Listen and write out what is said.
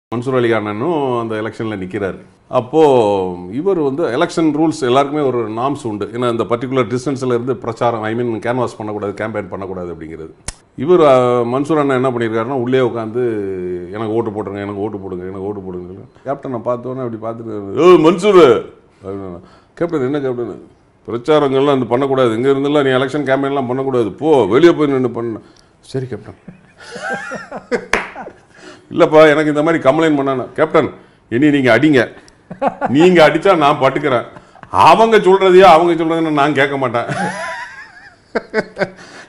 மன்சூர் அலி அண்ணனும் அந்த எலெக்ஷனில் நிற்கிறாரு அப்போது இவர் வந்து எலெக்ஷன் ரூல்ஸ் எல்லாருக்குமே ஒரு நாம்ஸ் உண்டு ஏன்னா இந்த பர்டிகுலர் டிஸ்டன்ஸில் இருந்து பிரச்சாரம் ஐ மீன் கேன்வாஸ் பண்ணக்கூடாது கேம்பெயின் பண்ணக்கூடாது அப்படிங்கிறது இவர் அஹ், மன்சூர் அண்ணன் என்ன பண்ணியிருக்காருன்னா உள்ளே உட்காந்து எனக்கு ஓட்டு போட்டுருங்க எனக்கு ஓட்டு போடுங்க எனக்கு ஓட்டு போடுங்க சொல்லி கேப்டனை பார்த்தோன்னே அப்படி பார்த்துட்டு ஏ மன்சூர் அப்படின்னா கேப்டன் என்ன கேப்டன் பிரச்சாரங்கள்லாம் இது பண்ணக்கூடாது இங்கே இருந்தெல்லாம் நீ எலெக்ஷன் கேம்பெயின்லாம் பண்ணக்கூடாது போ வெளியே போய் நின்று பண்ண சரி கேப்டன் இல்லைப்பா எனக்கு இந்த மாதிரி கம்ப்ளைண்ட் பண்ணானு கேப்டன் இனி நீங்கள் அடிங்க நீங்கள் அடித்தா நான் பட்டுக்கிறேன் அவங்க சொல்கிறதையோ அவங்க சொல்கிறதுன்னு நான் கேட்க மாட்டேன்